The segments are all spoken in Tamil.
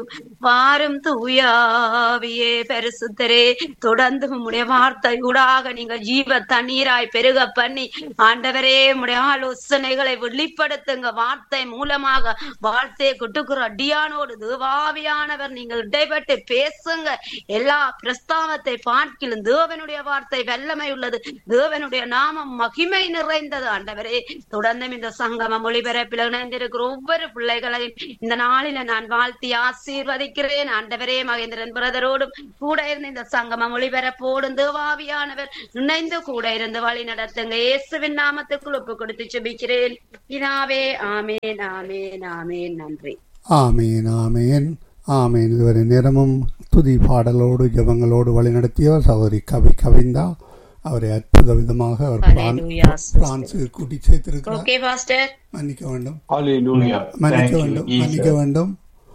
வாரும் தூயாவியே பரிசுத்தரே தொடர்ந்து உம்முடைய வார்த்தை ஊடாக நீங்க ஜீவ தண்ணீராய் பெருக பண்ணி ஆண்டவரே உம்முடைய ஆலோசனைகளை வெளிப்படுத்துங்க வார்த்தை மூலமாக வார்த்தையை கொட்டுக்கிற அடியானோடு தேவாவியானவர் நீங்கள் இடைப்பட்டு பேசுங்க எல்லா பிரஸ்தாவத்தை பார்க்கிலும் தேவனுடைய வார்த்தை வல்லமை உள்ளது தேவனுடைய நாமம் மகிமை நிறைந்தது ஆண்டவரே தொடர்ந்தும் இந்த சங்கமம் ஒளிபரப்பில் இணைந்திருக்கிற ஒவ்வொரு பிள்ளைகளையும் இந்த நாளில நான் வாழ்த்தி ஆசீர்வதிக்கிறேன் ஆண்டவரே மகேந்திரன் பிரதரோடும் கூட இருந்து இந்த சங்கமம் ஒளிபரப்போடும் தேவாவியானவர் இணைந்து கூட இருந்து வழி நடத்துங்க இயேசுவின் நாமத்துக்குள் ஒப்பு கொடுத்து செபிக்கிறேன் பிதாவே ஆமேன் ஆமேன் ஆமேன் நன்றி ஆமேன் ஆமேன் ஆமேன் இதுவரை நேரமும் துதி பாடலோடு ஜபங்களோடு வழிநடத்தியவர் சகோதரி கவி கவிந்தா அவரை அற்புத விதமாக அவர் பிரான்- Hallelujah, sister. பிரான்சுக்கு கூட்டி சேர்த்திருக்கிறார் ஓகே பாஸ்டர் மன்னிக்க வேண்டும் Hallelujah. மன்னிக்க Thank you, வேண்டும் Jesus. மன்னிக்க வேண்டும்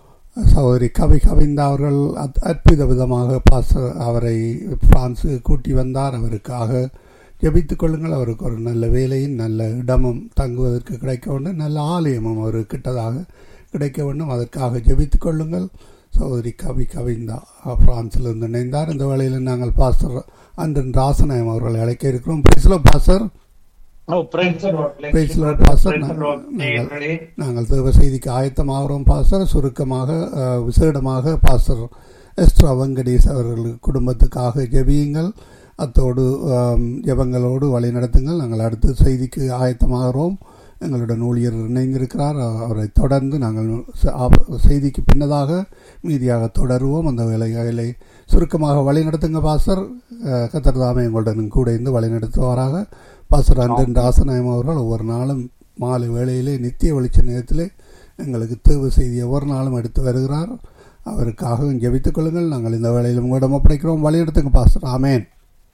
சகோதரி கவி கவிந்தா அவர்கள் அத்- அற்புத விதமாக பாச அவரை பிரான்ஸுக்கு கூட்டி வந்தார் அவருக்காக ஜெபித்துக் கொள்ளுங்கள் அவருக்கு ஒரு நல்ல வேலையும் நல்ல இடமும் தங்குவதற்கு கிடைக்க வேண்டும் நல்ல ஆலயமும் அவருக்கு கிட்டதாக கிடைக்க வேண்டும் அதற்காக ஜெபித்துக் கொள்ளுங்கள் சகோதரி கவி கவிந்தா பிரான்சிலிருந்து இணைந்தார் இந்த வேளையில் நாங்கள் பாஸ்டர் அன்றன் ராசநாயம் அவர்களை அழைக்க இருக்கிறோம் பேசலோ pastor Oh, praise the Lord. Bless Praise you, the Lord, brother. Pastor. Praise the Lord. நாங்கள் நேயர்களே, நாங்கள் தேவ செய்திக்கு ஆயத்தமாகிறோம் பாஸ்டர் சுருக்கமாக அஹ், விசேடமாக பாஸ்டர் எஸ்ட்ரா வெங்கடேஷ் அவர்கள் குடும்பத்துக்காக ஜெபியுங்கள் அத்தோடு ஆம், ஜெபங்களோடு வழி நடத்துங்கள் நாங்கள் அடுத்த செய்திக்கு ஆயத்தமாகிறோம் எங்களுடன் ஊழியர் இணைந்திருக்கிறார் அ- அவரை தொடர்ந்து நாங்கள் ச- ஆ- செய்திக்கு பின்னதாக மீதியாக தொடருவோம் அந்த வேலைகளை சுருக்கமாக வழி நடத்துங்க பாஸ்டர் அஹ், கர்த்தர் தாமே எங்களுடன் கூட இருந்து வழி நடத்துவாராக பாஸ்டர் அன்றன் ராசநாயம் அவர்கள் ஒவ்வொரு நாளும் மாலை வேளையிலே நித்திய வெளிச்ச நேரத்திலே எங்களுக்கு தேவை செய்தி ஒவ்வொரு நாளும் எடுத்து வருகிறார் அவருக்காகவும் ஜெபித்துக் கொள்ளுங்கள் நாங்கள் இந்த வேளையிலும் உங்களிடம் ஒப்படைக்கிறோம் வழி எடுத்துங்க பாஸ்டர் ஆமேன்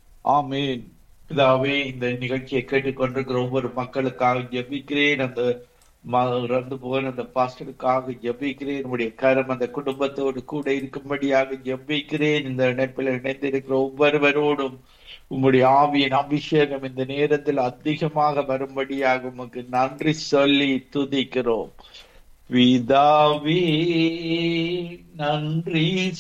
ஆமென் பிதாவே இந்த நிகழ்ச்சியை கேட்டுக்கொண்டிருக்கிற ஒவ்வொரு மக்களுக்காக ஜெபிக்கிறேன் அந்த ம- இறந்து போன அந்த பாஸ்டருக்காக ஜெபிக்கிறேன் உடைய கரம் அந்த குடும்பத்தோடு கூட இருக்கும்படியாக ஜெபிக்கிறேன் இந்த இணைப்பில் இணைந்திருக்கிற ஒவ்வொருவரோடும் உம்முடைய ஆவியின் அபிஷேகம் இந்த நேரத்தில் அதிகமாக வரும்படியாக உமக்கு நன்றி சொல்லி துதிக்கிறோம் பிதாவே நன்றி